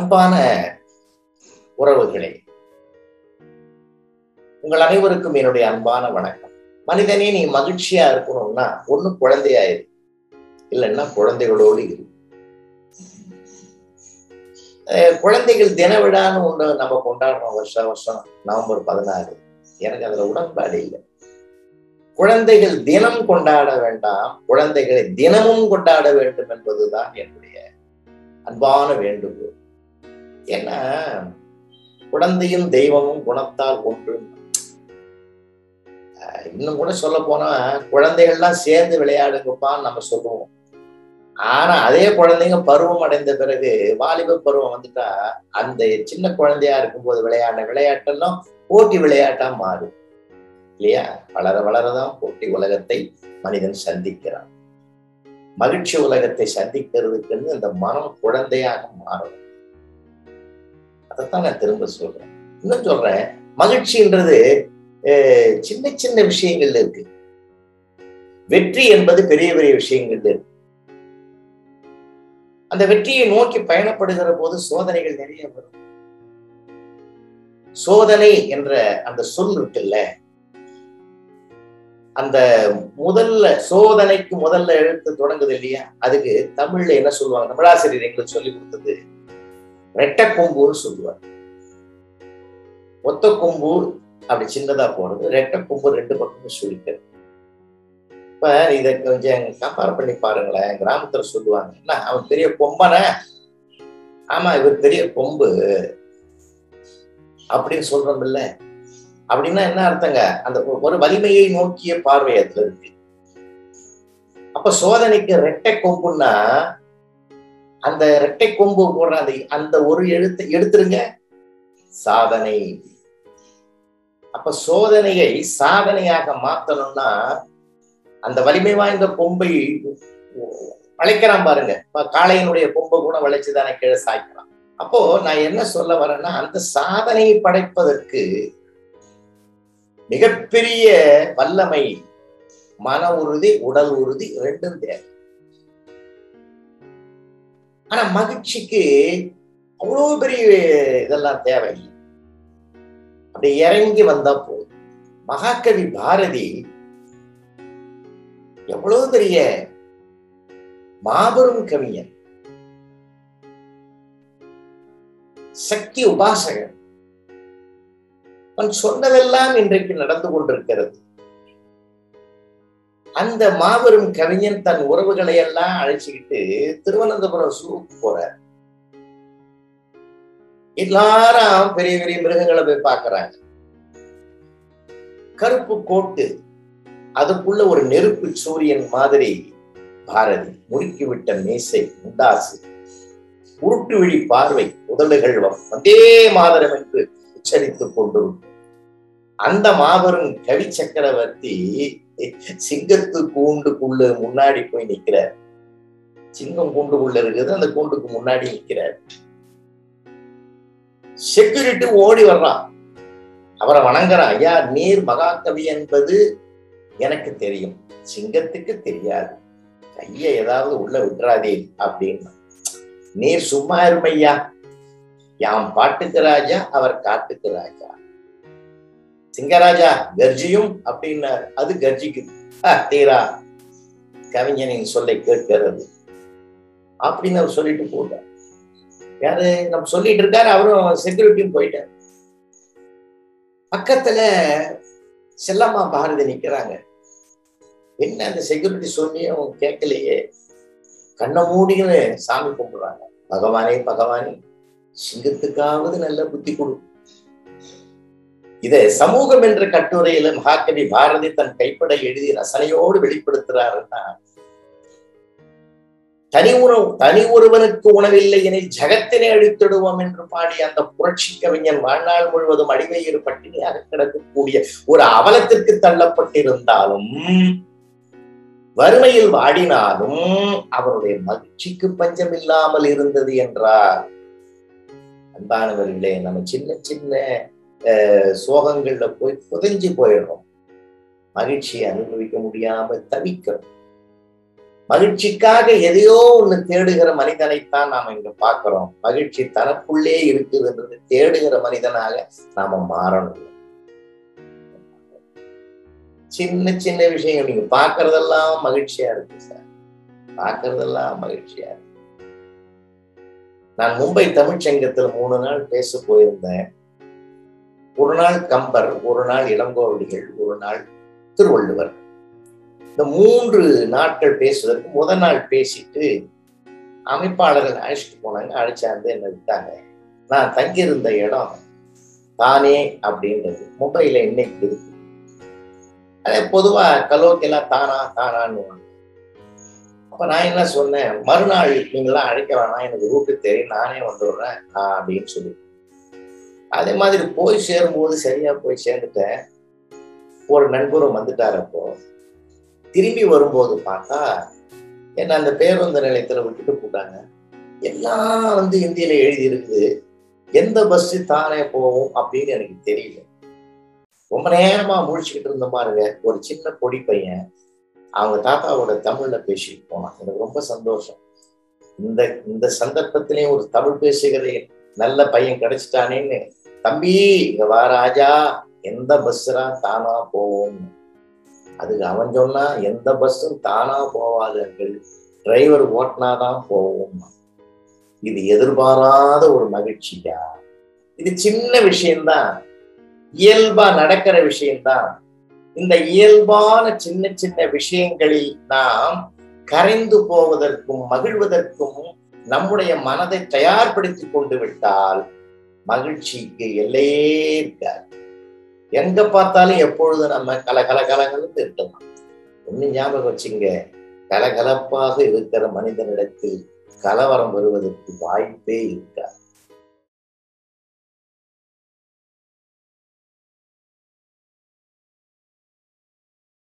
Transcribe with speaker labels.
Speaker 1: அன்பான உறவுகளே உங்கள் அனைவருக்கும் என்னுடைய அன்பான வணக்கம் மனிதனே நீ மகிழ்ச்சியா இருக்கணும்னா ஒண்ணு குழந்தையா இரு இல்லைன்னா குழந்தைகளோடு இரு அஹ் குழந்தைகள் தின விழான்னு ஒண்ணு நம்ம கொண்டாடுறோம் வருஷம் வருஷம் நவம்பர் பதினாறு எனக்கு அதுல உடன்பாடு இல்லை குழந்தைகள் தினம் கொண்டாட வேண்டாம் குழந்தைகளை தினமும் கொண்டாட வேண்டும் என்பதுதான் என்னுடைய அன்பான வேண்டுகோள் ஏன்னா குழந்தையும் தெய்வமும் குணத்தால் ஒன்று அஹ் இன்னும் கூட சொல்ல போனா குழந்தைகள்லாம் சேர்ந்து விளையாடுங்கப்பான்னு நம்ம சொல்லுவோம் ஆனா அதே குழந்தைங்க பருவம் அடைந்த பிறகு வாலிப பருவம் வந்துட்டா அந்த சின்ன குழந்தையா இருக்கும்போது விளையாடின விளையாட்டெல்லாம் போட்டி விளையாட்டா மாறும் இல்லையா வளர வளரதான் போட்டி உலகத்தை மனிதன் சந்திக்கிறான் மகிழ்ச்சி உலகத்தை சந்திக்கிறதுக்குன்னு இந்த மனம் குழந்தையாக மாறணும் அதைத்தான் நான் திரும்ப சொல்றேன் இன்னும் சொல்றேன் மகிழ்ச்சின்றது அஹ், சின்ன சின்ன விஷயங்கள்ல இருக்கு வெற்றி என்பது பெரிய பெரிய விஷயங்கள்ல இருக்கு அந்த வெற்றியை நோக்கி பயணப்படுகிற போது சோதனைகள் நிறைய வரும் சோதனை என்ற அந்த சொல் இருக்குல்ல அந்த முதல்ல சோதனைக்கு முதல்ல எழுத்து தொடங்குது இல்லையா அதுக்கு தமிழ்ல என்ன சொல்லுவாங்க தமிழாசிரியர் எங்களுக்கு சொல்லி கொடுத்தது ரெட்டை கொம்புன்னு சொல்லுவாங்க ஒத்த கொம்பு அப்படி சின்னதா போறது ரெட்டை கொம்பு ரெண்டு பக்கமும் சுழிக்கிறது இப்ப இத கொஞ்சம் கம்பேர் பண்ணி பாருங்களேன் கிராமத்துல சொல்லுவாங்க என்ன அவன் பெரிய கொம்பன ஆமா இவர் பெரிய கொம்பு அப்படின்னு சொல்றோம் இல்ல அப்படின்னா என்ன அர்த்தங்க அந்த ஒ- ஒரு வலிமையை நோக்கிய பார்வை அதுல இருக்கு அப்ப சோதனைக்கு ரெட்டை கொம்புன்னா அந்த ரெட்டை கொம்பு போடுற அந்த அந்த ஒரு எழுத்தை எடுத்துருங்க சாதனை அப்ப சோதனையை சாதனையாக மாத்தணும்னா அந்த வலிமை வாய்ந்த கொம்பை வளைக்கிறான் பாருங்க இப்ப காளையினுடைய கொம்பை கூட வளைச்சுதானே கீழே சாய்க்கிறான் அப்போ நான் என்ன சொல்ல வரேன்னா அந்த சாதனையை படைப்பதற்கு மிகப்பெரிய வல்லமை மன உறுதி உடல் உறுதி ரெண்டும் தேவை ஆனா மகிழ்ச்சிக்கு அவ்வளவு பெரிய இதெல்லாம் தேவையில்லை அப்படி இறங்கி வந்தா போதும் மகாகவி பாரதி எவ்வளவு பெரிய மாபெரும் கவிஞன் சக்தி உபாசகன் அவன் சொன்னதெல்லாம் இன்றைக்கு நடந்து கொண்டிருக்கிறது அந்த மாபெரும் கவிஞன் தன் உறவுகளை எல்லாம் அழைச்சுக்கிட்டு திருவனந்தபுரம் சூருக்கு போறார் எல்லாரும் பெரிய பெரிய மிருகங்களை போய் பார்க்கறாங்க கருப்பு கோட்டு அதுக்குள்ள ஒரு நெருப்பு சூரியன் மாதிரி பாரதி முறுக்கி விட்ட மீசை முண்டாசு உருட்டு விழி பார்வை உதடுகள் வ- வந்தே மாதரம் என்று உச்சரித்துக் கொண்டிருக்கும் அந்த மாபெரும் கவி சக்கரவர்த்தி சிங்கத்து கூண்டுக்குள்ள முன்னாடி போய் நிக்கிறார் சிங்கம் கூண்டுக்குள்ள இருக்குது அந்த கூண்டுக்கு முன்னாடி நிக்கிறார் செக்யூரிட்டி ஓடி வர்றான் அவரை வணங்குறான் ஐயா நீர் மகாகவி என்பது எனக்கு தெரியும் சிங்கத்துக்கு தெரியாது கைய ஏதாவது உள்ள விட்டுறாதே அப்படின்னு நீர் சும்மா இருமையா யாம் பாட்டுக்கு ராஜா அவர் காட்டுக்கு ராஜா சிங்கராஜா கர்ஜியும் அப்படின்னாரு அது கர்ஜிக்குது "ஆ, தீரா கவிஞனின் சொல்லை கேட்கிறது அப்படின்னு அவர் சொல்லிட்டு போட்டார் யாரு நம்ம சொல்லிட்டு இருக்காரு அவரும் செக்யூரிட்டியும் போயிட்டார் பக்கத்துல செல்லம்மா பாரதி நிக்கிறாங்க என்ன அந்த செக்யூரிட்டி சொல்லியும் கேட்கலையே கண்ணை மூடின்னு சாமி கும்பிடுறாங்க பகவானே பகவானே சிங்கத்துக்காவது நல்ல புத்தி கொடு இதை சமூகம் என்ற கட்டுரையில மகாகவி பாரதி தன் கைப்பட எழுதி ரசனையோடு வெளிப்படுத்துறாருன்னா தனி உணவு தனி ஒருவனுக்கு உணவில்லை எனில் ஜகத்தினை அழித்திடுவோம் என்று பாடிய அந்த புரட்சி கவிஞன் வாழ்நாள் முழுவதும் அடிமையில் பட்டினியாக கிடக்கக்கூடிய ஒரு அவலத்திற்கு தள்ளப்பட்டிருந்தாலும் வறுமையில் வாடினாலும் அவருடைய மகிழ்ச்சிக்கு பஞ்சம் இல்லாமல் இருந்தது என்றார் அன்பானவர்களே நம்ம சின்ன சின்ன அஹ், சோகங்கள்ல போய் புதைஞ்சு போயிடுறோம் மகிழ்ச்சியை அனுபவிக்க முடியாம தவிக்கிறோம் மகிழ்ச்சிக்காக எதையோ ஒண்ணு தேடுகிற மனிதனைத்தான் நாம இங்க பார்க்கிறோம் மகிழ்ச்சி தனக்குள்ளே இருக்குதுன்றது தேடுகிற மனிதனாக நாம மாறணும் சின்ன சின்ன விஷயம் நீங்க பார்க்கறதெல்லாம் மகிழ்ச்சியா இருக்கு சார் பார்க்கறதெல்லாம் மகிழ்ச்சியா இருக்கு நான் மும்பை தமிழ்ச்சங்கத்துல மூணு நாள் பேச போயிருந்தேன் ஒரு நாள் கம்பர் ஒரு நாள் இளங்கோவடிகள் ஒரு நாள் திருவள்ளுவர் இந்த மூன்று நாட்கள் பேசுவதற்கு முதல் நாள் பேசிட்டு அமைப்பாளர்கள் அழைச்சிட்டு போனாங்க அழைச்சாந்து என்ன விட்டாங்க நான் தங்கியிருந்த இடம் தானே அப்படின்றது மும்பையில இன்னைக்கு இருக்கு அதே பொதுவா கலோக்கெல்லாம் தானா தானான்னு அப்ப நான் என்ன சொன்னேன் மறுநாள் நீங்களாம் அழைக்க வேணாம் எனக்கு ரூட்டு தெரியும் நானே வந்துடுறேன் அப்படின்னு சொல்லி அதே மாதிரி போய் சேரும்போது சரியா போய் சேர்ந்துட்டேன் ஒரு நண்பரும் வந்துட்டார் அப்போ திரும்பி வரும்போது பார்த்தா என்ன அந்த பேருந்து நிலையத்துல விட்டுட்டு போட்டாங்க எல்லாம் வந்து இந்தியில எழுதி இருக்குது எந்த பஸ் தானே போகும் அப்படின்னு எனக்கு தெரியல ரொம்ப நேரமா முழிச்சுக்கிட்டு இருந்த பாருங்க ஒரு சின்ன பொடி பையன் அவங்க தாத்தாவோட தமிழ்ல பேசிட்டு போனான் எனக்கு ரொம்ப சந்தோஷம் இந்த இந்த சந்தர்ப்பத்திலையும் ஒரு தமிழ் பேசுகிற நல்ல பையன் கிடைச்சிட்டானேன்னு தம்பி இங்க வா ராஜா எந்த பஸ்ஸரா தானா போவோம் அதுக்கு அவன் சொன்னா எந்த பஸ்ஸும் தானா போவாது டிரைவர் ஓட்டினாதான் போவோம் இது எதிர்பாராத ஒரு மகிழ்ச்சியா இது சின்ன விஷயம்தான் இயல்பா நடக்கிற விஷயம்தான் இந்த இயல்பான சின்ன சின்ன விஷயங்களில் நாம் கரைந்து போவதற்கும் மகிழ்வதற்கும் நம்முடைய மனதை தயார்படுத்தி கொண்டு விட்டால் மகிழ்ச்சிக்கு எல்லையே இருக்காது எங்க பார்த்தாலும் எப்பொழுது நம்ம கலகல கலகலன்னு இருக்கலாம் ஒண்ணு ஞாபகம் வச்சுங்க கலகலப்பாக இருக்கிற மனிதனிடத்தில் கலவரம் வருவதற்கு வாய்ப்பே இருக்காது